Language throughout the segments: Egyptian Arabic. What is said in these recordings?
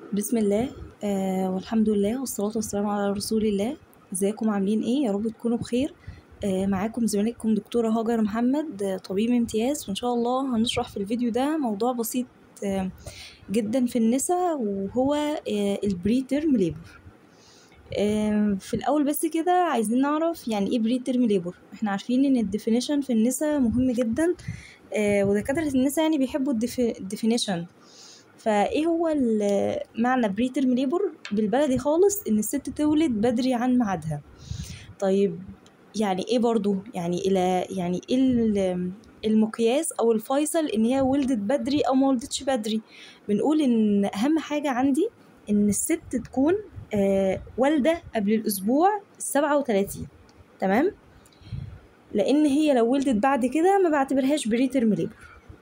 بسم الله آه والحمد لله والصلاة والسلام على رسول الله ازيكم عاملين ايه يا رب تكونوا بخير آه معاكم زميلتكم دكتورة هاجر محمد آه، طبيب امتياز وان شاء الله هنشرح في الفيديو ده موضوع بسيط آه جدا في النساء وهو آه البري تيرم ليبر آه في الاول بس كده عايزين نعرف يعني ايه بري تيرم ليبر احنا عارفين ان الديفينيشن في النساء مهم جدا آه ودكاترة النساء يعني بيحبوا الديفينيشن فايه هو ال- معنى بريترم ليبر بالبلدي خالص ان الست تولد بدري عن ميعادها طيب يعني ايه برضو يعني الى يعني ايه ال- المقياس او الفيصل ان هي ولدت بدري او ما ولدتش بدري بنقول ان اهم حاجة عندي ان الست تكون آه والدة قبل الاسبوع السبعة وتلاتين تمام لان هي لو ولدت بعد كده ما بعتبرهاش بريترم ليبر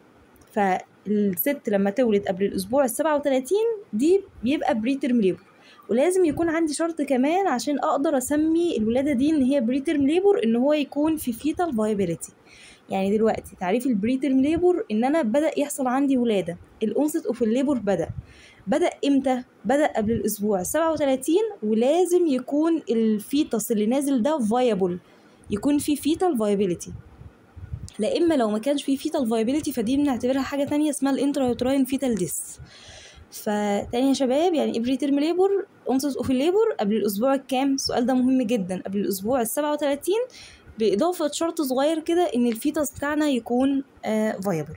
فالست لما تولد قبل الاسبوع السبعة وتلاتين دي بيبقى بريترم ليبر ولازم يكون عندي شرط كمان عشان اقدر اسمي الولاده دي ان هي بريترم ليبر ان هو يكون في فيتال فايبيليتي يعني دلوقتي تعريف البريترم ليبر ان انا بدا يحصل عندي ولاده الانست اوف الليبر بدا بدا امتى بدا قبل الاسبوع 37 ولازم يكون الفيتس اللي نازل ده فايبل يكون في فيتال فايبيليتي لا اما لو ما كانش في فيتال فايبيليتي فدي بنعتبرها حاجه تانية اسمها الانترايوتراين فيتال ديس فتاني يا شباب يعني ايه بري تيرم ليبر انصت اوف الليبر قبل الاسبوع الكام السؤال ده مهم جدا قبل الاسبوع السبعة وتلاتين باضافه شرط صغير كده ان الفيتس بتاعنا يكون فايبل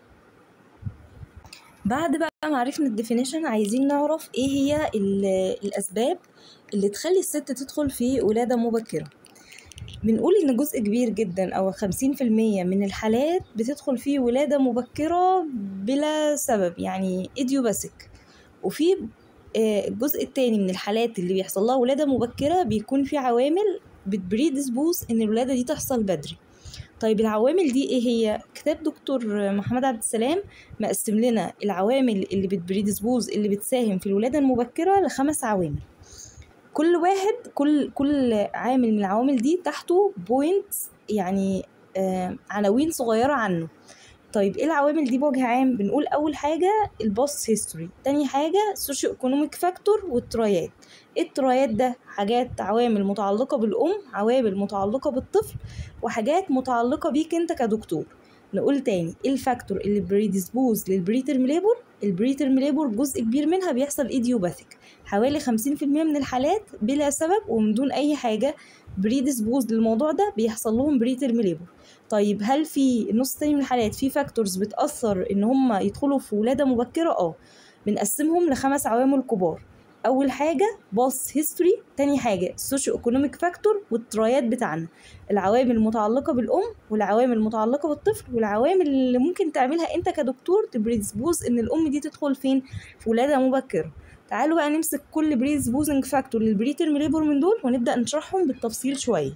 بعد بقى ما عرفنا الديفينيشن عايزين نعرف ايه هي ال- الاسباب اللي تخلي الست تدخل في ولاده مبكره بنقول إن جزء كبير جدا أو خمسين في المية من الحالات بتدخل في ولادة مبكرة بلا سبب يعني إديوباثيك وفي آه، الجزء التاني من الحالات اللي بيحصل لها ولادة مبكرة بيكون في عوامل بتبريدسبوز إن الولادة دي تحصل بدري طيب العوامل دي ايه هي كتاب دكتور محمد عبد السلام مقسم لنا العوامل اللي بتبريدسبوز اللي بتساهم في الولادة المبكرة لخمس عوامل كل واحد كل كل عامل من العوامل دي تحته بوينت يعني آه عناوين صغيرة عنه طيب ايه العوامل دي بوجه عام بنقول اول حاجة الباست هيستوري تاني حاجة سوشيو ايكونوميك فاكتور والترايات ايه الترايات ده حاجات عوامل متعلقة بالام عوامل متعلقة بالطفل وحاجات متعلقة بيك انت كدكتور نقول تاني ايه الفاكتور اللي بريديسبوز للبريترم ليبر البريترم ليبر جزء كبير منها بيحصل ايديوباثيك حوالي 50% من الحالات بلا سبب ومن دون اي حاجه بريديسبوز للموضوع ده بيحصل لهم بريترم ليبر طيب هل في النص التاني من الحالات في فاكتورز بتاثر ان هم يدخلوا في ولاده مبكره اه بنقسمهم لخمس عوامل كبار اول حاجه باص هيستوري تاني حاجه السوشيو ايكونوميك فاكتور والترايات بتاعنا العوامل المتعلقه بالام والعوامل المتعلقه بالطفل والعوامل اللي ممكن تعملها انت كدكتور تبريدسبوز ان الام دي تدخل فين في ولاده مبكره تعالوا بقى نمسك كل بريدسبوزنج فاكتور للبريترم ليبر من دول ونبدا نشرحهم بالتفصيل شويه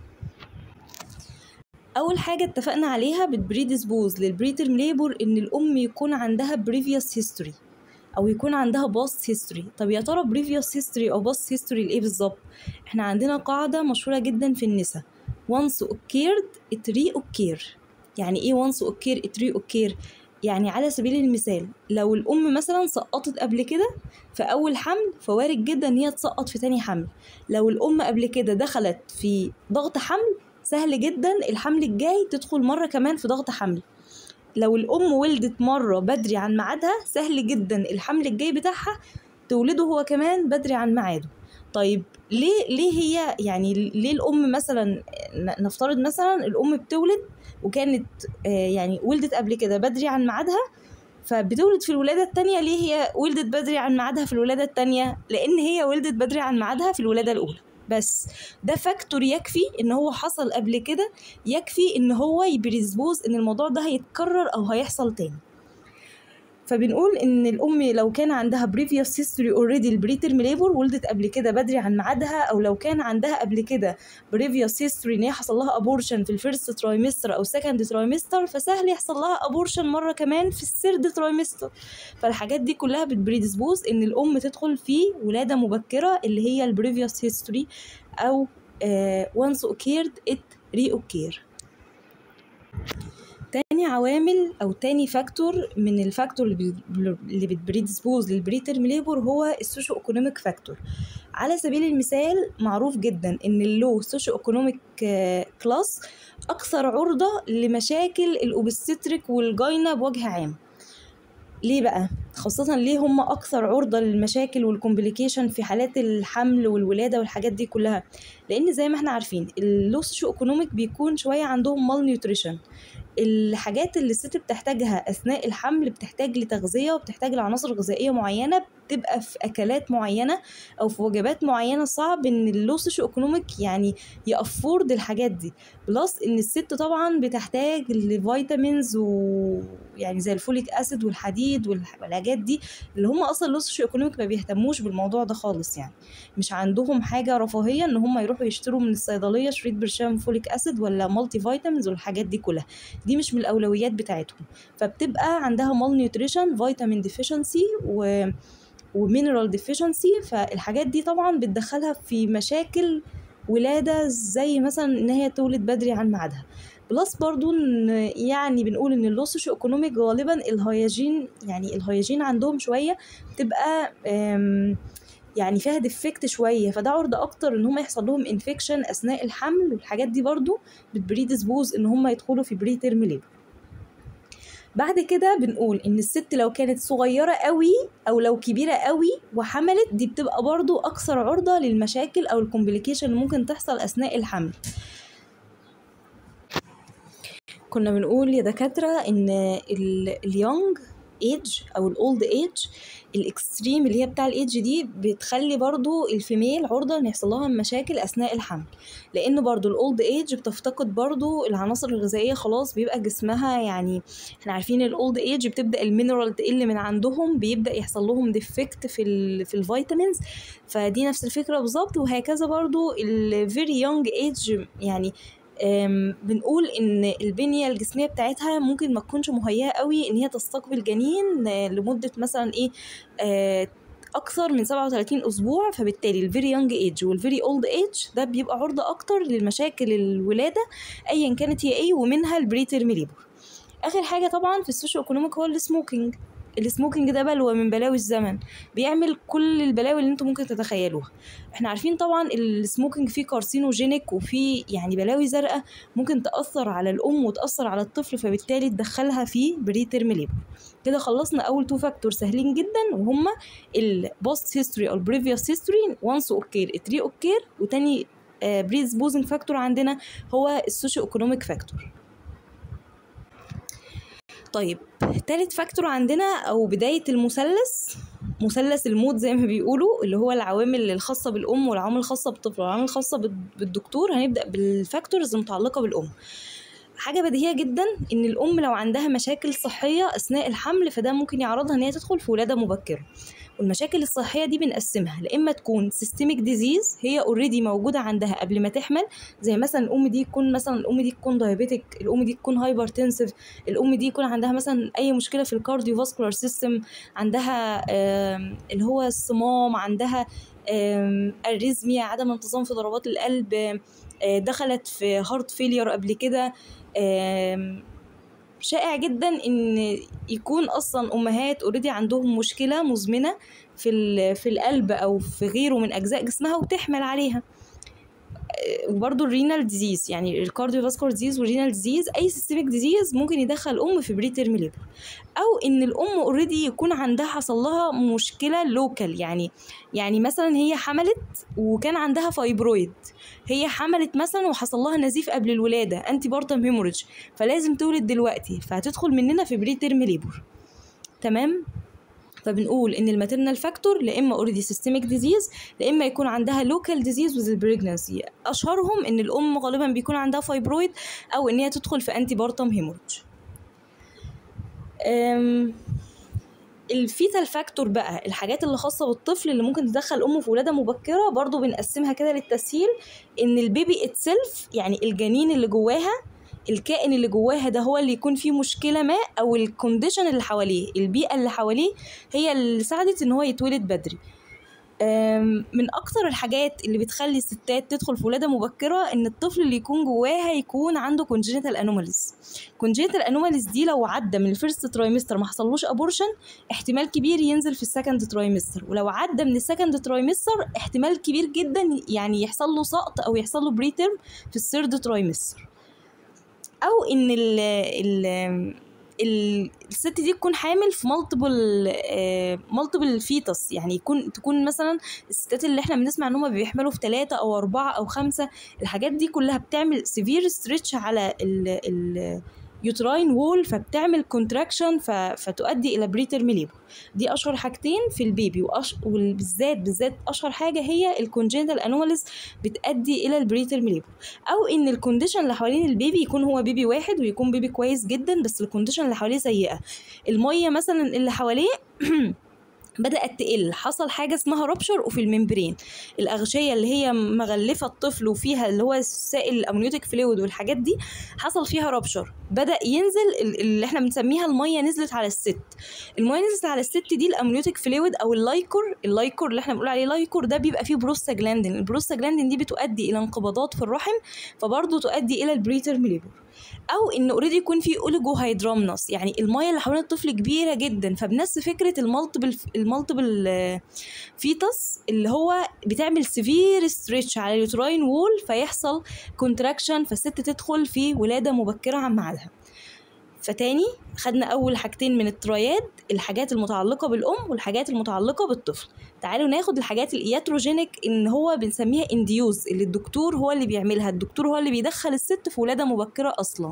اول حاجه اتفقنا عليها بتبريدسبوز للبريترم ليبر ان الام يكون عندها بريفيوس هيستوري او يكون عندها باست هيستوري طب يا ترى بريفيوس هيستوري او باست هيستوري لايه بالظبط احنا عندنا قاعده مشهوره جدا في النساء once occurred it reoccur يعني ايه once occur it reoccur يعني على سبيل المثال لو الام مثلا سقطت قبل كده في اول حمل فوارد جدا ان هي تسقط في تاني حمل لو الام قبل كده دخلت في ضغط حمل سهل جدا الحمل الجاي تدخل مره كمان في ضغط حمل لو الام ولدت مره بدري عن ميعادها سهل جدا الحمل الجاي بتاعها تولده هو كمان بدري عن ميعاده طيب ليه ليه هي يعني ليه الام مثلا ن- نفترض مثلا الام بتولد وكانت آه، يعني ولدت قبل كده بدري عن ميعادها فبتولد في الولادة التانية ليه هي ولدت بدري عن ميعادها في الولادة التانية لأن هي ولدت بدري عن ميعادها في الولادة الأولى بس ده فاكتور يكفي ان هو حصل قبل كده يكفي ان هو يبريزبوز ان الموضوع ده هيتكرر او هيحصل تاني فبنقول ان الام لو كان عندها بريفيوس هيستوري اوريدي البريترم ليبر ولدت قبل كده بدري عن ميعادها او لو كان عندها قبل كده بريفيوس هيستوري ان هي حصل لها ابورشن في الفيرست ترايمستر او سكند ترايمستر فسهل يحصل لها ابورشن مره كمان في الثيرد ترايمستر فالحاجات دي كلها بتبريدسبوز ان الام تدخل في ولاده مبكره اللي هي البريفيوس هيستوري او وانس اوكيرد ات ري اوكير تاني عوامل او تاني فاكتور من الفاكتور اللي بي- اللي بتبريدسبوز للبريترم ليبر هو السوشيو ايكونوميك فاكتور على سبيل المثال معروف جدا ان اللو سوشيو ايكونوميك كلاس اكثر عرضه لمشاكل الاوبستريك والجاينا بوجه عام ليه بقى خاصة ليه هم أكثر عرضة للمشاكل والكومبليكيشن في حالات الحمل والولادة والحاجات دي كلها لأن زي ما احنا عارفين اللو سوشيو ايكونوميك بيكون شوية عندهم مال نيوتريشن الحاجات اللي الست بتحتاجها اثناء الحمل بتحتاج لتغذيه وبتحتاج لعناصر غذائيه معينه بتبقى في اكلات معينه او في وجبات معينه صعب ان اللو سوشيو ايكونوميك يعني يافورد الحاجات دي بلس ان الست طبعا بتحتاج لفيتامينز ويعني زي الفوليك اسيد والحديد والح- والحاجات دي اللي هم اصلا اللو سوشيو ايكونوميك ما بيهتموش بالموضوع ده خالص يعني مش عندهم حاجه رفاهيه ان هم يروحوا يشتروا من الصيدليه شريط برشام فوليك اسيد ولا مالتي فيتامينز والحاجات دي كلها دي مش من الاولويات بتاعتهم فبتبقى عندها مال نيوتريشن فيتامين ديفيشنسي و ومينرال ديفيشنسي فالحاجات دي طبعا بتدخلها في مشاكل ولاده زي مثلا ان هي تولد بدري عن ميعادها بلس برضو ان يعني بنقول ان اللو سوشيو ايكونوميك غالبا الهياجين يعني الهياجين عندهم شويه بتبقى أم، يعني فيها ديفكت شويه فده عرضه اكتر ان هم يحصل لهم انفكشن اثناء الحمل والحاجات دي برضو بتبريدسبوز ان هم يدخلوا في بري تيرم ليبر بعد كده بنقول ان الست لو كانت صغيره قوي او لو كبيره قوي وحملت دي بتبقى برضو اكثر عرضه للمشاكل او الكومبليكيشن اللي ممكن تحصل اثناء الحمل كنا بنقول يا دكاتره ان اليونج ايج او الاولد ايج الاكستريم اللي هي بتاع الايدج دي بتخلي برضو الفيميل عرضة ان يحصل لها مشاكل اثناء الحمل لان برضو الاولد ايج بتفتقد برضو العناصر الغذائيه خلاص بيبقى جسمها يعني احنا عارفين الاولد ايج بتبدا المينرال تقل من عندهم بيبدا يحصل لهم ديفكت في ال في الفيتامينز فدي نفس الفكره بالظبط وهكذا برضو الفيري يونج ايج يعني أم، بنقول ان البنيه الجسميه بتاعتها ممكن ما تكونش مهيئه قوي ان هي تستقبل جنين آه، لمده مثلا ايه آه، اكثر من 37 اسبوع فبالتالي الفيري يونج ايج والفيري اولد ايج ده بيبقى عرضه اكتر للمشاكل الولاده ايا كانت هي ايه ومنها البريتيرم ليبر اخر حاجه طبعا في السوشيو ايكونوميك هو السموكينج السموكينج ده بلوى من بلاوي الزمن بيعمل كل البلاوي اللي انتم ممكن تتخيلوها احنا عارفين طبعا السموكينج فيه كارسينوجينيك وفيه يعني بلاوي زرقاء ممكن تأثر على الأم وتأثر على الطفل فبالتالي تدخلها في بري تيرم ليبر كده خلصنا أول تو فاكتور سهلين جدا وهما البوست هيستوري أو البريفيوس هيستوري وانس اوكير اتري اوكير وتاني بريز بوزنج فاكتور عندنا هو السوشيو ايكونوميك فاكتور طيب تالت فاكتور عندنا او بدايه المثلث مثلث الموت زي ما بيقولوا اللي هو العوامل الخاصه بالام والعوامل الخاصه بالطفل والعوامل الخاصه بال- بالدكتور هنبدا بالفاكتورز المتعلقه بالام حاجه بديهيه جدا ان الام لو عندها مشاكل صحيه اثناء الحمل فده ممكن يعرضها ان هي تدخل في ولاده مبكره والمشاكل الصحيه دي بنقسمها لا اما تكون سيستميك ديزيز هي اوريدي موجوده عندها قبل ما تحمل زي مثلا الام دي تكون مثلا الام دي تكون دايابيتك الام دي تكون هايبرتنسيف الام دي يكون عندها مثلا اي مشكله في الكارديو فاسكولار سيستم عندها آم، اللي هو الصمام عندها آم، اريزميا عدم انتظام في ضربات القلب آه، دخلت في هارت فيلير قبل كده آم، شائع جدا ان يكون اصلا امهات اوريدي عندهم مشكله مزمنه في ال- في القلب او في غيره من اجزاء جسمها وتحمل عليها وبرده الرينال ديزيز يعني الكارديو فاسكولار ديزيز والرينال ديزيز اي سيستميك ديزيز ممكن يدخل الام في بري تيرم ليبر او ان الام اوريدي يكون عندها حصل لها مشكله لوكال يعني يعني مثلا هي حملت وكان عندها فايبرويد هي حملت مثلا وحصل لها نزيف قبل الولاده انتي بارتم هيموريدج فلازم تولد دلوقتي فهتدخل مننا في بري تيرم ليبر تمام فبنقول ان الماتيرنال فاكتور لا اما اوريدي سيستميك ديزيز لا اما يكون عندها لوكال ديزيز وذ البريجنسي اشهرهم ان الام غالبا بيكون عندها فايبرويد او ان هي تدخل في انتي بارتم هيموريدج أم، الفيتال فاكتور بقى الحاجات اللي خاصه بالطفل اللي ممكن تدخل امه في ولاده مبكره برضو بنقسمها كده للتسهيل ان البيبي اتسلف يعني الجنين اللي جواها الكائن اللي جواها ده هو اللي يكون فيه مشكله ما او الكونديشن اللي حواليه البيئه اللي حواليه هي اللي ساعدت ان هو يتولد بدري آم، من اكتر الحاجات اللي بتخلي الستات تدخل في ولاده مبكره ان الطفل اللي يكون جواها يكون عنده congenital anomalies congenital anomalies دي لو عدى من الفيرست ترايمستر ما حصلوش ابورشن احتمال كبير ينزل في السكند ترايمستر ولو عدى من السكند ترايمستر احتمال كبير جدا يعني يحصل له سقط او يحصل له بريترم في الثيرد ترايمستر او ان ال ال ال- الست دي تكون حامل في مالتيبل مالتيبل فيتس يعني يكون تكون مثلا الستات اللي احنا بنسمع ان هم بيحملوا في ثلاثة او اربعة او خمسة الحاجات دي كلها بتعمل سيفير ستريتش على ال ال يوتراين وول فبتعمل كونتراكشن فتؤدي الى بريترم ليبر دي اشهر حاجتين في البيبي وأش... وبالذات بالذات اشهر حاجه هي الكونجنتال انوماليز بتؤدي الى البريترم ليبر او ان الكونديشن اللي حوالين البيبي يكون هو بيبي واحد ويكون بيبي كويس جدا بس الكونديشن اللي حواليه سيئه الميه مثلا اللي حواليه بدأت تقل حصل حاجة اسمها رابشر وفي الممبرين الأغشية اللي هي مغلفة الطفل وفيها اللي هو سائل الأمنيوتيك فلويد والحاجات دي حصل فيها رابشر بدأ ينزل ال- اللي احنا بنسميها المية نزلت على الست المية نزلت على الست دي الأمنيوتيك فلويد أو اللايكور اللايكور اللي احنا بنقول عليه لايكور ده بيبقى فيه بروستاجلاندين البروستاجلاندين دي بتؤدي إلى انقباضات في الرحم فبرضه تؤدي إلى البريترم ليبر او ان اوريدي يكون في اوليجو هيدرامنس يعني الميه اللي حوالين الطفل كبيره جدا فبنفس فكره المالتيبل المالتيبل فيتس اللي هو بتعمل سيفير ستريتش على اليوتراين وول فيحصل كونتراكشن فالست تدخل في ولاده مبكره عن ميعادها فتاني خدنا اول حاجتين من التراياد الحاجات المتعلقه بالام والحاجات المتعلقه بالطفل تعالوا ناخد الحاجات الاياتروجينيك ان هو بنسميها انديوز اللي الدكتور هو اللي بيعملها الدكتور هو اللي بيدخل الست في ولاده مبكره اصلا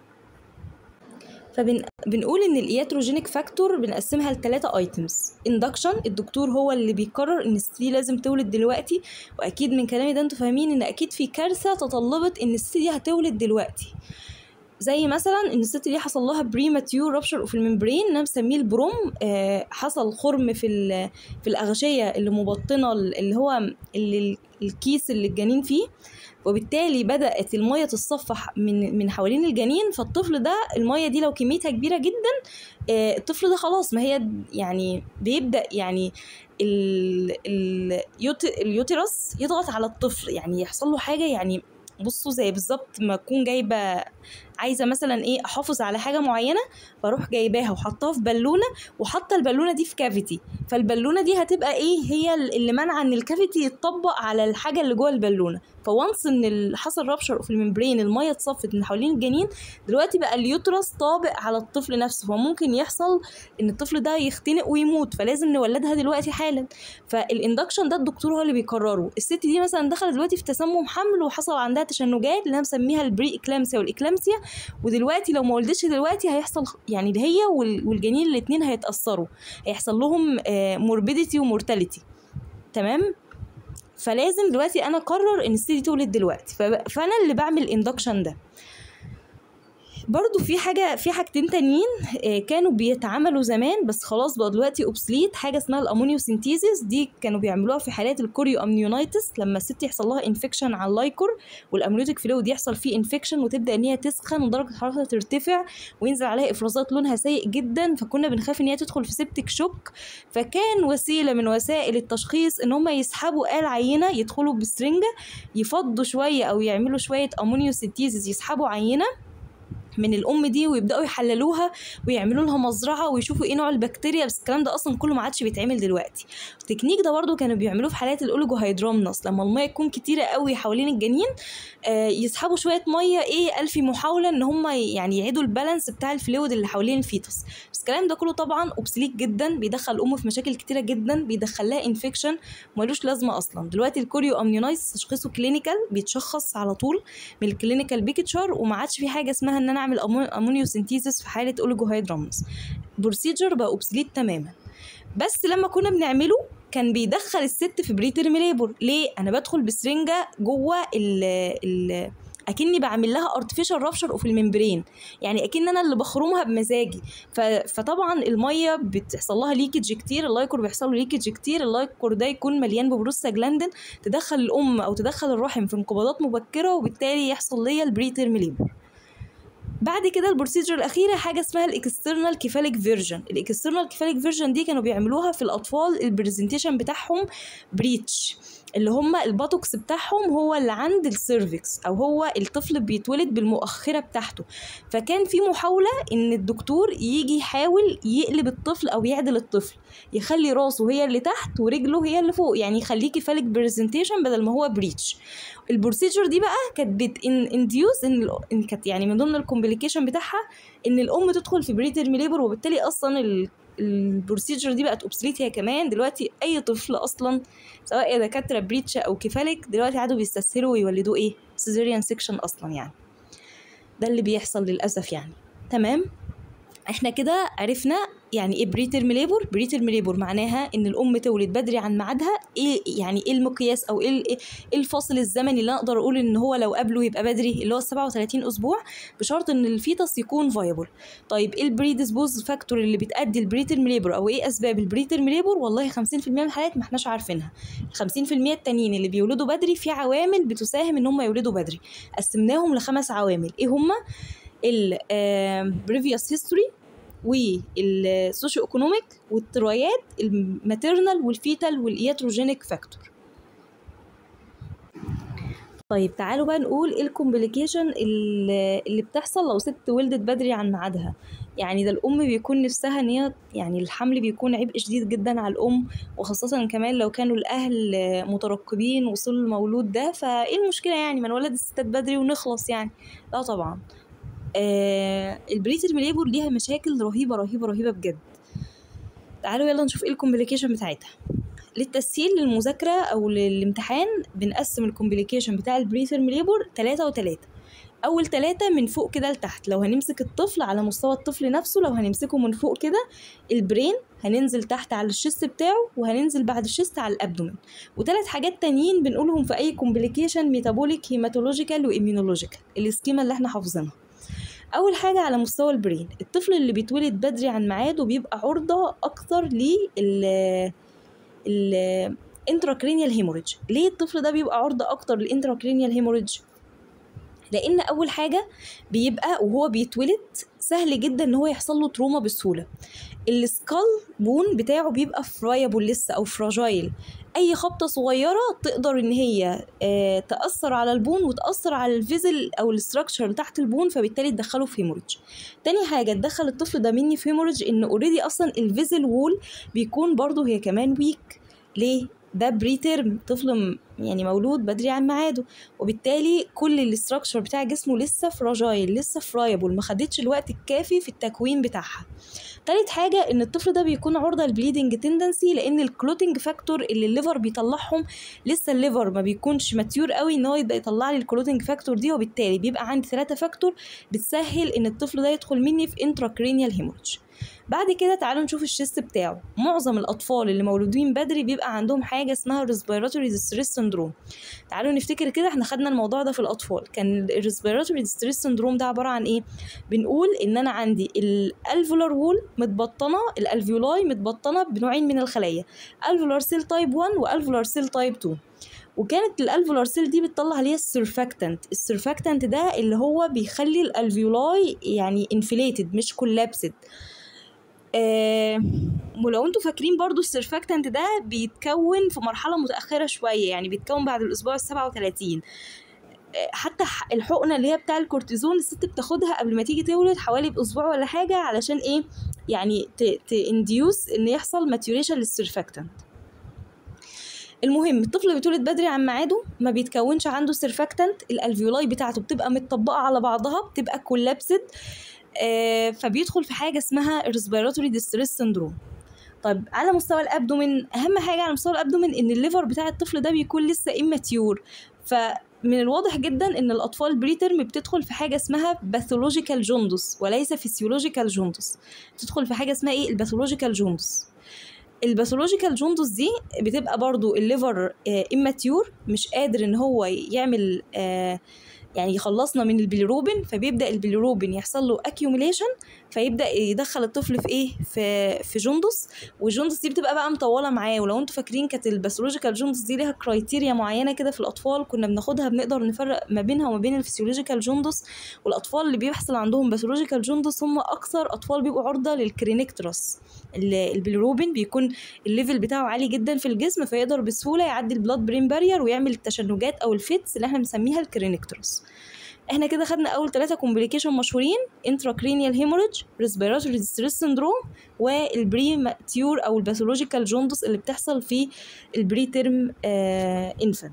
فبنقول ان الاياتروجينيك فاكتور بنقسمها لثلاثه ايتمز اندكشن الدكتور هو اللي بيقرر ان الست دي لازم تولد دلوقتي واكيد من كلامي ده انتوا فاهمين ان اكيد في كارثه تطلبت ان الست دي هتولد دلوقتي زي مثلا ان الست دي حصل لها بريماتيور رابشر في الممبرين انا مسميه البروم آه حصل خرم في ال- في الاغشيه اللي مبطنه اللي هو اللي الكيس اللي الجنين فيه وبالتالي بدات الميه تصفح من من حوالين الجنين فالطفل ده الميه دي لو كميتها كبيره جدا آه الطفل ده خلاص ما هي يعني بيبدا يعني ال ال اليوت- اليوترس يضغط على الطفل يعني يحصل له حاجه يعني بصوا زي بالظبط ما اكون جايبه عايزه مثلا ايه احافظ على حاجه معينه بروح جايباها وحطاها في بالونه وحاطه البالونه دي في كافيتي فالبالونه دي هتبقى ايه هي اللي مانعه ان الكافيتي يتطبق على الحاجه اللي جوه البالونه فوانس ان ال- حصل رابشر في الممبرين الميه اتصفت من حوالين الجنين دلوقتي بقى اليوترس طابق على الطفل نفسه فممكن يحصل ان الطفل ده يختنق ويموت فلازم نولدها دلوقتي حالا فالاندكشن ده الدكتور هو اللي بيقرره الست دي مثلا دخلت دلوقتي في تسمم حمل وحصل عندها تشنجات اللي انا مسميها البري اكلامسيا والاكلامسيا ودلوقتي لو ما ولدتش دلوقتي هيحصل يعني هي وال- والجنين الاتنين هيتاثروا هيحصل لهم موربيديتي ومورتاليتي تمام فلازم دلوقتي انا اقرر ان الست دي تولد دلوقتي فب- فانا اللي بعمل الاندكشن ده برضو في حاجة في حاجتين تانيين آه، كانوا بيتعملوا زمان بس خلاص بقى دلوقتي اوبسليت حاجة اسمها الامونيو سينتيزيس دي كانوا بيعملوها في حالات الكوريو امنيونايتس لما الست يحصل لها انفكشن على اللايكور والامنيوتيك فلويد يحصل فيه انفكشن وتبدا ان هي تسخن ودرجة حرارتها ترتفع وينزل عليها افرازات لونها سيء جدا فكنا بنخاف ان هي تدخل في سبتك شوك فكان وسيلة من وسائل التشخيص ان هم يسحبوا آل عينة يدخلوا بسرنجة يفضوا شوية او يعملوا شوية امونيو سينتيزيس يسحبوا عينة من الام دي ويبداوا يحللوها ويعملوا لها مزرعه ويشوفوا ايه نوع البكتيريا بس الكلام ده اصلا كله ما عادش بيتعمل دلوقتي التكنيك ده برضو كانوا بيعملوه في حالات الاوليجو هيدرامنس لما الميه تكون كتيره قوي حوالين الجنين آه يسحبوا شويه ميه ايه الف محاوله ان هم يعني يعيدوا البالانس بتاع الفلويد اللي حوالين الفيتوس بس الكلام ده كله طبعا اوبسليك جدا بيدخل الام في مشاكل كتيره جدا بيدخل لها انفكشن ملوش لازمه اصلا دلوقتي الكوريو امنيونايتس تشخيصه كلينيكال بيتشخص على طول من الكلينيكال بيكتشر وما عادش في حاجه اسمها ان انا اعمل امونيو سينتيزيس في حاله اوليجو هيدرامس بروسيجر بقى اوبسليت تماما بس لما كنا بنعمله كان بيدخل الست في بريترم ليبر ليه انا بدخل بسرنجه جوه ال ال اكني بعمل لها ارتفيشال رابشر في الممبرين يعني اكن انا اللي بخرمها بمزاجي ف... فطبعا الميه بتحصل لها ليكج كتير اللايكور بيحصل له ليكج كتير اللايكور ده يكون مليان ببروستاجلاندين تدخل الام او تدخل الرحم في انقباضات مبكره وبالتالي يحصل ليا البريترم ليبر بعد كده البروسيجر الاخيره حاجه اسمها الاكسترنال كيفاليك فيرجن الاكسترنال كيفاليك فيرجن دي كانوا بيعملوها في الاطفال البرزنتيشن بتاعهم بريتش اللي هم الباتوكس بتاعهم هو اللي عند السيرفكس او هو الطفل بيتولد بالمؤخره بتاعته فكان في محاوله ان الدكتور يجي يحاول يقلب الطفل او يعدل الطفل يخلي راسه هي اللي تحت ورجله هي اللي فوق يعني يخليه كيفاليك برزنتيشن بدل ما هو بريتش البروسيجر دي بقى كانت بت انديوس ان إن كانت يعني من ضمن الكومبليكيشن بتاعها ان الام تدخل في بريتر ليبر وبالتالي اصلا ال البروسيجر دي بقت اوبسليت هي كمان دلوقتي اي طفل اصلا سواء دكاتره بريتش او كفالك دلوقتي عادوا بيستسهلوا ويولدوه ايه سيزيريان سيكشن اصلا يعني ده اللي بيحصل للاسف يعني تمام احنا كده عرفنا يعني ايه بريترم ليبر بريترم ليبر معناها ان الام تولد بدري عن ميعادها ايه يعني ايه المقياس او ايه ايه الفاصل الزمني اللي اقدر اقول ان هو لو قبله يبقى بدري اللي هو 37 اسبوع بشرط ان الفيتس يكون فايبل طيب ايه البريديسبوز فاكتور اللي بتادي البريترم ليبر او ايه اسباب البريترم ليبر والله 50% من الحالات ما احناش عارفينها ال 50% التانيين اللي بيولدوا بدري في عوامل بتساهم ان هم يولدوا بدري قسمناهم لخمس عوامل ايه هما البريفيوس هيستوري والسوشيو ايكونوميك والترايات الماتيرنال والفيتال والاياتروجينيك فاكتور طيب تعالوا بقى نقول ايه الكومبليكيشن اللي اللي بتحصل لو ست ولدت بدري عن ميعادها يعني ده الام بيكون نفسها ان هي يعني الحمل بيكون عبء شديد جدا على الام وخاصه كمان لو كانوا الاهل مترقبين وصول المولود ده فايه المشكله يعني ما نولد الستات بدري ونخلص يعني لا طبعا آه البريتر ليبر ليها مشاكل رهيبه رهيبه رهيبه بجد تعالوا يلا نشوف ايه الكومبليكيشن بتاعتها للتسهيل للمذاكرة أو للامتحان بنقسم الكومبليكيشن بتاع البريترم ليبر تلاتة وتلاتة أول تلاتة من فوق كده لتحت لو هنمسك الطفل على مستوى الطفل نفسه لو هنمسكه من فوق كده البرين هننزل تحت على الشيست بتاعه وهننزل بعد الشيست على الابدومين وثلاث حاجات تانيين بنقولهم في اي كومبليكيشن ميتابوليك هيماتولوجيكال واميونولوجيكال السكيما اللي احنا حافظينها اول حاجه على مستوى البرين الطفل اللي بيتولد بدري عن ميعاده بيبقى عرضه اكتر لل الانتراكرينيال هيموريدج ليه الطفل ده بيبقى عرضه اكتر للانتراكرينيال هيموريدج لان اول حاجه بيبقى وهو بيتولد سهل جدا ان هو يحصل له تروما بسهوله السكال بون بتاعه بيبقى فرايبل لسه او فراجايل اي خبطه صغيره تقدر ان هي آه تاثر على البون وتاثر على الفيزل او الاستراكشر تحت البون فبالتالي تدخله في هيموريدج تاني حاجه تدخل الطفل ده مني في هيموريدج ان اوريدي اصلا الفيزل وول بيكون برضه هي كمان ويك ليه ده بري تيرم طفل يعني مولود بدري عن ميعاده وبالتالي كل الاستراكشر بتاع جسمه لسه فراجايل لسه فرايبل ما خدتش الوقت الكافي في التكوين بتاعها تالت حاجة ان الطفل ده بيكون عرضة للبليدنج تندنسي لان الكلوتنج فاكتور اللي الليفر بيطلعهم لسه الليفر ما بيكونش ماتيور قوي ان هو يبدا يطلع لي الكلوتنج فاكتور دي وبالتالي بيبقى عندي ثلاثة فاكتور بتسهل ان الطفل ده يدخل مني في انتراكرينيال هيموريدج بعد كده تعالوا نشوف الشيست بتاعه معظم الاطفال اللي مولودين بدري بيبقى عندهم حاجه اسمها ريسبيراتوري ديستريس سندروم تعالوا نفتكر كده احنا خدنا الموضوع ده في الاطفال كان الريسبيراتوري ديستريس سندروم ده عباره عن ايه بنقول ان انا عندي الالفولار وول متبطنه الالفيولاي متبطنه بنوعين من الخلايا الفولار سيل تايب 1 والفولار سيل تايب 2 وكانت الالفولار سيل دي بتطلع عليها السيرفاكتنت السيرفاكتنت ده اللي هو بيخلي الالفيولاي يعني انفليتد مش كولابسد آه ولو انتوا فاكرين برضو السيرفاكتنت ده بيتكون في مرحلة متأخرة شوية يعني بيتكون بعد الأسبوع السبعة وتلاتين آه حتى الحقنة اللي هي بتاع الكورتيزون الست بتاخدها قبل ما تيجي تولد حوالي بأسبوع ولا حاجة علشان ايه يعني تانديوس ان يحصل ماتيوريشن للسيرفاكتنت المهم الطفل بيتولد بدري عن ميعاده ما بيتكونش عنده سيرفاكتنت الالفيولاي بتاعته بتبقى متطبقه على بعضها بتبقى كولابسد آه فبيدخل في حاجه اسمها ريسبيراتوري ديستريس سندروم طيب على مستوى الابدومين اهم حاجه على مستوى الابدومين ان الليفر بتاع الطفل ده بيكون لسه اماتيور فمن الواضح جدا ان الاطفال بريترم بتدخل في حاجه اسمها باثولوجيكال جوندس وليس فيسيولوجيكال جوندس تدخل في حاجه اسمها ايه الباثولوجيكال جوندس الباثولوجيكال جوندس دي بتبقى برضو الليفر اماتيور مش قادر ان هو يعمل آه يعني يخلصنا من البيليروبين فبيبدا البيليروبين يحصل له اكيوميليشن فيبدا يدخل الطفل في ايه في في جندس والجندس دي بتبقى بقى مطوله معاه ولو انتوا فاكرين كانت الباثولوجيكال جندس دي ليها كرايتيريا معينه كده في الاطفال كنا بناخدها بنقدر نفرق ما بينها وما بين الفسيولوجيكال جندس والاطفال اللي بيحصل عندهم باثولوجيكال جندس هم اكثر اطفال بيبقوا عرضه للكرينيكترس البيلروبين بيكون الليفل بتاعه عالي جدا في الجسم فيقدر بسهوله يعدي البلاد برين بارير ويعمل التشنجات او الفيتس اللي احنا بنسميها الكرينيكترس احنا كده خدنا اول ثلاثة كومبليكيشن مشهورين intracranial hemorrhage respiratory distress syndrome والبري ماتيور او الباثولوجيكال جوندس اللي بتحصل في البري تيرم انفانت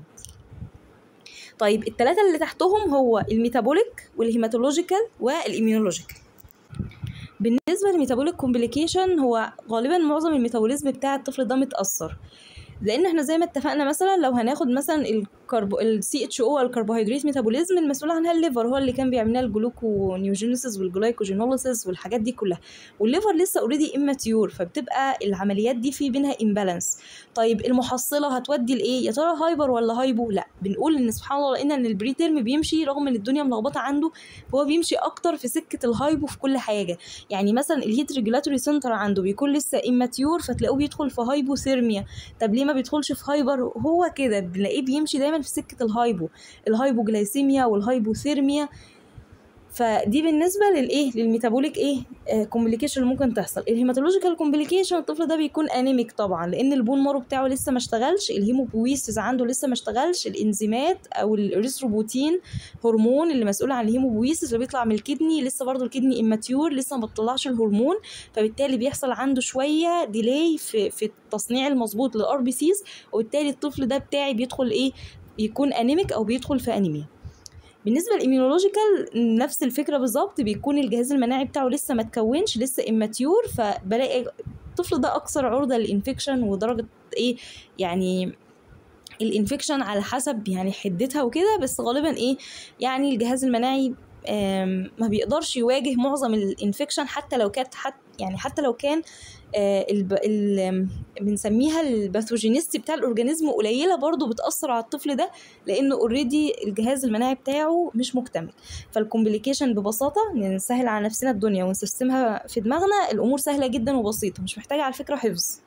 طيب الثلاثة اللي تحتهم هو الميتابوليك والهيماتولوجيكال والإيميونولوجيكال بالنسبة للميتابوليك كومبليكيشن هو غالبا معظم الميتابوليزم بتاع الطفل ده متأثر لان احنا زي ما اتفقنا مثلا لو هناخد مثلا الكربو السي اتش او الكربوهيدرات ميتابوليزم المسؤول عنها الليفر هو اللي كان بيعمل لنا الجلوكونيوجينيسيس والجلايكوجينوليسيس والحاجات دي كلها والليفر لسه اوريدي اماتيور فبتبقى العمليات دي في بينها امبالانس طيب المحصله هتودي لايه يا ترى هايبر ولا هايبو لا بنقول ان سبحان الله لقينا ان البري تيرم بيمشي رغم ان الدنيا ملخبطه عنده فهو بيمشي اكتر في سكه الهايبو في كل حاجه يعني مثلا الهيت ريجولاتوري سنتر عنده بيكون لسه اماتيور فتلاقوه بيدخل في هايبوثيرميا طب ليه ما بيدخلش في هايبر هو كده بنلاقيه بيمشي دايما في سكه الهايبو الهايبوجلايسيميا والهايبوثيرميا فدي بالنسبه للايه للميتابوليك ايه آه كومبليكيشن اللي ممكن تحصل الهيماتولوجيكال كومبليكيشن الطفل ده بيكون انيميك طبعا لان البون مارو بتاعه لسه ما اشتغلش الهيموبويسيس عنده لسه ما اشتغلش الانزيمات او الاريثروبوتين هرمون اللي مسؤول عن الهيموبويسيس اللي بيطلع من الكدني لسه برضو الكدني اماتيور لسه ما بتطلعش الهرمون فبالتالي بيحصل عنده شويه ديلي في في التصنيع المظبوط للار بي سيز وبالتالي الطفل ده بتاعي بيدخل ايه بيكون انيميك او بيدخل في انيميا بالنسبه للإيميونولوجيكال نفس الفكره بالظبط بيكون الجهاز المناعي بتاعه لسه ما تكونش لسه اماتيور فبلاقي الطفل ده اكثر عرضه للانفكشن ودرجه ايه يعني الانفكشن على حسب يعني حدتها وكده بس غالبا ايه يعني الجهاز المناعي ما بيقدرش يواجه معظم الانفكشن حتى لو كانت حتى يعني حتى لو كان آه الب... ال... بنسميها الباثوجينيستي بتاع الاورجانيزم قليله برضو بتاثر على الطفل ده لانه اوريدي الجهاز المناعي بتاعه مش مكتمل فالكومبليكيشن ببساطه نسهل على نفسنا الدنيا ونسيستمها في دماغنا الامور سهله جدا وبسيطه مش محتاجه على فكره حفظ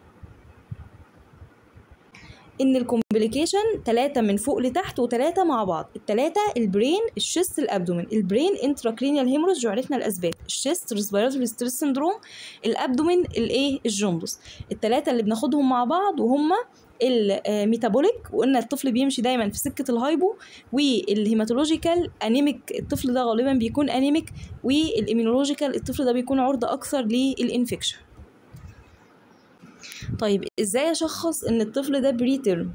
ان الكومبليكيشن ثلاثة من فوق لتحت وثلاثة مع بعض الثلاثة البرين الشيست الابدومين البرين انتراكرينيال هيموريج وعرفنا الاسباب الشيست ريسبيراتوري ستريس سندروم الابدومين الايه الجوندس الثلاثة اللي بناخدهم مع بعض وهم الميتابوليك وقلنا الطفل بيمشي دايما في سكه الهايبو والهيماتولوجيكال انيميك الطفل ده غالبا بيكون انيميك والاميونولوجيكال الطفل ده بيكون عرضه اكثر للانفكشن طيب ازاي اشخص ان الطفل ده بريترم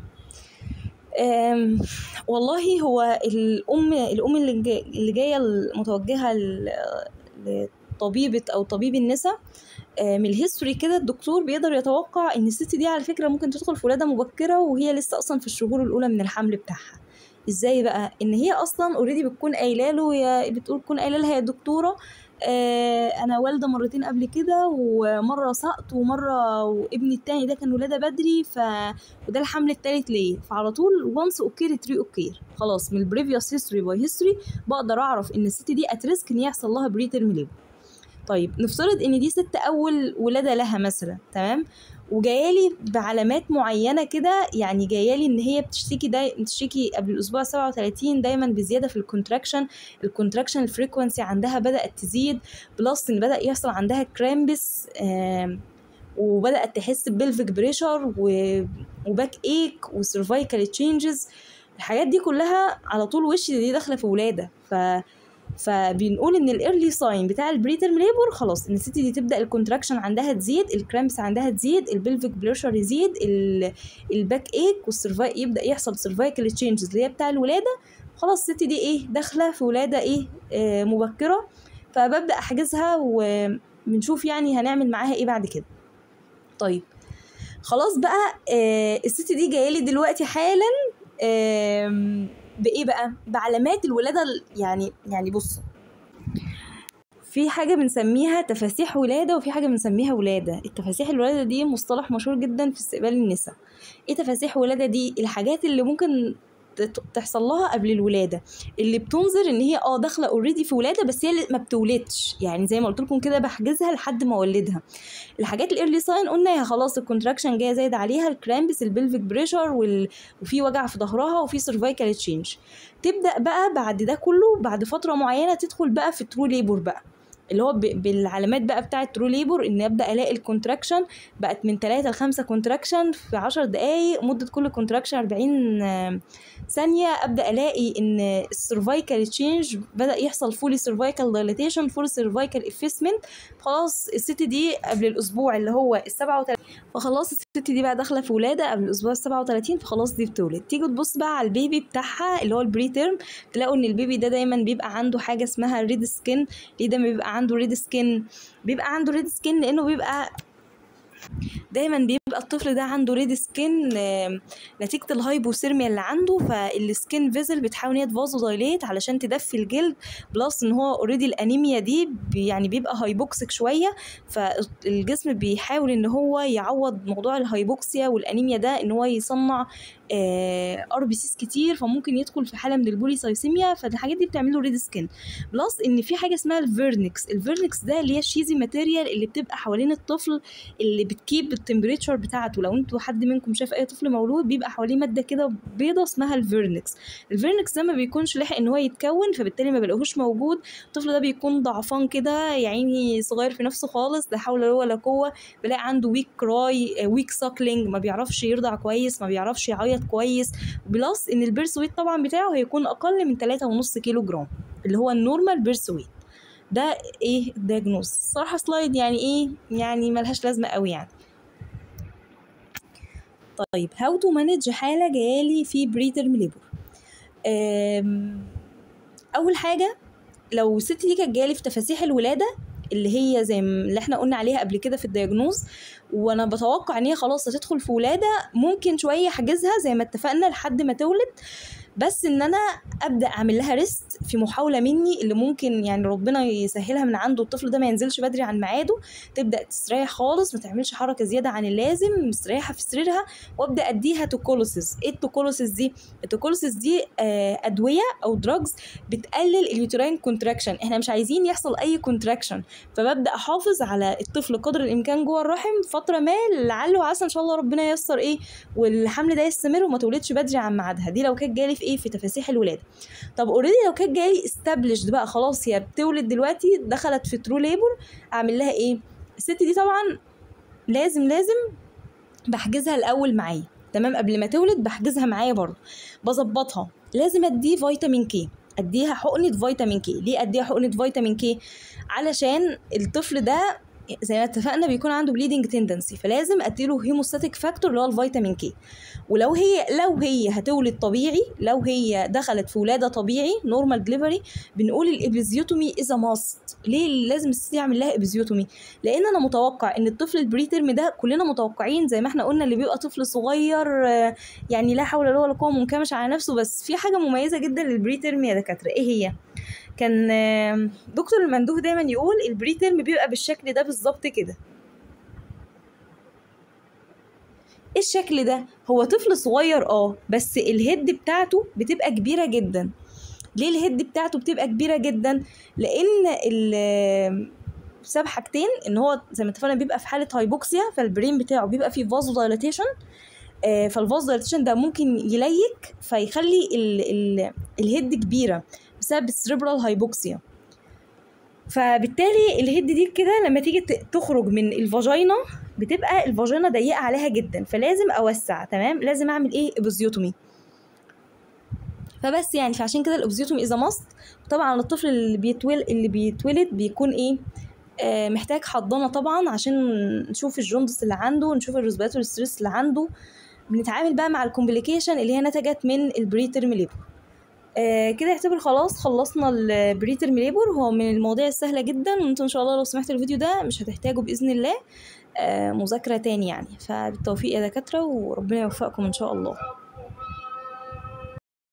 والله هو الام الام اللي, جاي اللي جايه المتوجهه لطبيبه او طبيب النساء من الهيستوري كده الدكتور بيقدر يتوقع ان الست دي على فكره ممكن تدخل في ولاده مبكره وهي لسه اصلا في الشهور الاولى من الحمل بتاعها ازاي بقى ان هي اصلا اوريدي بتكون قايله له يا بتقول تكون قايله لها يا دكتوره آه انا والده مرتين قبل كده ومره سقط ومره وابني التاني ده كان ولاده بدري ف وده الحمل التالت ليا فعلى طول وانس اوكير تري اوكير خلاص من البريفيوس هيستوري باي هيستوري بقدر اعرف ان الست دي اتريسك ان يحصل لها بريترم ليبر طيب نفترض ان دي ست اول ولاده لها مثلا تمام وجايالي بعلامات معينه كده يعني جايالي ان هي بتشتكي داي بتشتكي قبل الاسبوع 37 دايما بزياده في الكونتراكشن الكونتراكشن الفريكونسي عندها بدات تزيد بلس ان بدا يحصل عندها كرامبس وبدات تحس ببلفيك بريشر وباك ايك وسيرفايكال تشينجز الحاجات دي كلها على طول وش دي داخله في ولاده ف فبنقول ان الايرلي ساين بتاع البريترم ليبر خلاص ان الست دي تبدا الكونتراكشن عندها تزيد الكرامبس عندها تزيد البلفيك بريشر يزيد الباك ايك والسرفاي يبدا يحصل سيرفايكال تشينجز اللي هي بتاع الولاده خلاص الست دي ايه داخله في ولاده ايه آه مبكره فببدا احجزها وبنشوف يعني هنعمل معاها ايه بعد كده طيب خلاص بقى آه الست دي جايه لي دلوقتي حالا آه بايه بقى بعلامات الولاده يعني يعني بص في حاجة بنسميها تفاسيح ولادة وفي حاجة بنسميها ولادة التفاسيح الولادة دي مصطلح مشهور جدا في استقبال النساء ايه تفاسيح ولادة دي الحاجات اللي ممكن ت- تحصل لها قبل الولاده اللي بتنظر ان هي اه داخله اوريدي في ولاده بس هي اللي ما بتولدش يعني زي ما قلت لكم كده بحجزها لحد ما اولدها الحاجات الايرلي ساين قلنا هي خلاص الكونتراكشن جايه زايد عليها الكرامبس البلفيك بريشر وال... وفي وجع في ظهرها وفي سيرفايكال تشينج تبدا بقى بعد ده كله بعد فتره معينه تدخل بقى في ترو ليبور بقى اللي هو ب- بالعلامات بقى بتاعه ترو ليبور ان ابدا الاقي الكونتراكشن بقت من 3 ل 5 كونتراكشن في 10 دقائق مده كل كونتراكشن 40 آه، ثانيه ابدا الاقي ان السيرفايكال تشينج بدا يحصل فولي سيرفايكال دايليتيشن فولي سيرفايكال افيسمنت خلاص الست دي قبل الاسبوع اللي هو ال 37 فخلاص الست دي بقى داخله في ولاده قبل الاسبوع ال 37 فخلاص دي بتولد تيجي تبص بقى على البيبي بتاعها اللي هو البري تيرم تلاقوا ان البيبي ده دايما بيبقى عنده حاجه اسمها ريد سكين ليه دايما بيبقى عنده ريد سكين بيبقى عنده ريد سكين لانه بيبقى دايما بيبقى الطفل ده عنده ريد سكين آم، نتيجة الهايبوثيرميا اللي عنده فالسكين فيزل بتحاول ان هي تفازو دايليت علشان تدفي الجلد بلس ان هو اوريدي الانيميا دي بي- يعني بيبقى هايبوكسيك شوية فالجسم بيحاول ان هو يعوض موضوع الهايبوكسيا والانيميا ده ان هو يصنع ار بي سيس كتير فممكن يدخل في حاله من البوليسايسيميا فالحاجات دي بتعمل له ريد سكين بلس ان في حاجه اسمها الفيرنكس الفيرنكس ده اللي هي الشيزي ماتيريال اللي بتبقى حوالين الطفل اللي بتكيب التمبريتشر بتاعته لو انتوا حد منكم شاف اي طفل مولود بيبقى حواليه ماده كده بيضه اسمها الفيرنكس الفيرنكس ده ما بيكونش لاحق ان هو يتكون فبالتالي ما بلاقوهوش موجود الطفل ده بيكون ضعفان كده يا عيني صغير في نفسه خالص لا حول ولا قوه بلاقي عنده ويك كراي ويك ساكلينج ما بيعرفش يرضع كويس ما بيعرفش يعيط كويس بلس ان البيرث ويت طبعا بتاعه هيكون اقل من 3.5 كيلو جرام اللي هو النورمال بيرث ويت ده ايه الدياجنوز صراحه سلايد يعني ايه يعني ملهاش لازمه قوي يعني طيب هاو تو مانج حاله جايالي في بريترم ليبر اول حاجه لو الست دي كانت جايالي في تفاسيح الولاده اللي هي زي ما- اللي احنا قلنا عليها قبل كده في الدياجنوز وانا بتوقع ان هي خلاص هتدخل في ولاده ممكن شويه احجزها زي ما اتفقنا لحد ما تولد بس ان انا ابدا اعمل لها ريست في محاوله مني اللي ممكن يعني ربنا يسهلها من عنده الطفل ده ما ينزلش بدري عن ميعاده تبدا تستريح خالص ما تعملش حركه زياده عن اللازم مستريحه في سريرها وابدا اديها توكولوسيس ايه التوكولوسيس دي التوكولوسيس دي آه، ادويه او دراجز بتقلل اليوتراين كونتراكشن احنا مش عايزين يحصل اي كونتراكشن فببدا احافظ على الطفل قدر الامكان جوه الرحم فتره ما لعل وعسى ان شاء الله ربنا ييسر ايه والحمل ده يستمر وما تولدش بدري عن ميعادها دي لو كانت جالي في ايه في تفاسيح الولاده طب اوريدي لو كانت جالي استابلشد بقى خلاص هي بتولد دلوقتي دخلت في ترو ليبر اعمل لها ايه الست دي طبعا لازم لازم بحجزها الاول معايا تمام قبل ما تولد بحجزها معايا برضه بظبطها لازم اديه فيتامين كي اديها حقنه فيتامين كي ليه اديها حقنه فيتامين كي علشان الطفل ده زي ما اتفقنا بيكون عنده بليدنج تندنسي فلازم اديله هيموستاتيك فاكتور اللي هو الفيتامين كي ولو هي لو هي هتولد طبيعي لو هي دخلت في ولاده طبيعي نورمال دليفري بنقول الابيزيوتومي از ماست ليه لازم الست يعمل لها ابيزيوتومي لان انا متوقع ان الطفل البري تيرم ده كلنا متوقعين زي ما احنا قلنا اللي بيبقى طفل صغير آه، يعني لا حول ولا قوه منكمش على نفسه بس في حاجه مميزه جدا للبري تيرم يا دكاتره ايه هي كان آه، دكتور المندوب دايما يقول البري تيرم بيبقى بالشكل ده بالظبط كده ايه الشكل ده هو طفل صغير اه بس الهيد بتاعته بتبقى كبيره جدا ليه الهيد بتاعته بتبقى كبيره جدا لان ال بسبب حاجتين ان هو زي ما اتفقنا بيبقى في حاله هايبوكسيا فالبرين بتاعه بيبقى فيه فازو دايلاتيشن فالفازو دايلاتيشن ده ممكن يليك فيخلي ال ال الهيد كبيره بسبب السريبرال هايبوكسيا فبالتالي الهيد دي كده لما تيجي ت- تخرج من الفاجينا بتبقى الفاجينا ضيقه عليها جدا فلازم اوسع تمام لازم اعمل ايه ابوزيوتومي فبس يعني فعشان كده الابوزيوتومي اذا ماست طبعا الطفل اللي بيتولد اللي بيتولد بيكون ايه آه محتاج حضانه طبعا عشان نشوف الجوندس اللي عنده نشوف الريسبيراتوري ستريس اللي عنده بنتعامل بقى مع الكومبليكيشن اللي هي نتجت من البري تيرم ليبر آه كده يعتبر خلاص خلصنا البري تيرم ليبر هو من المواضيع السهله جدا وانتم ان شاء الله لو سمحتوا الفيديو ده مش هتحتاجوا باذن الله آه مذاكره تاني يعني فبالتوفيق يا دكاتره وربنا يوفقكم ان شاء الله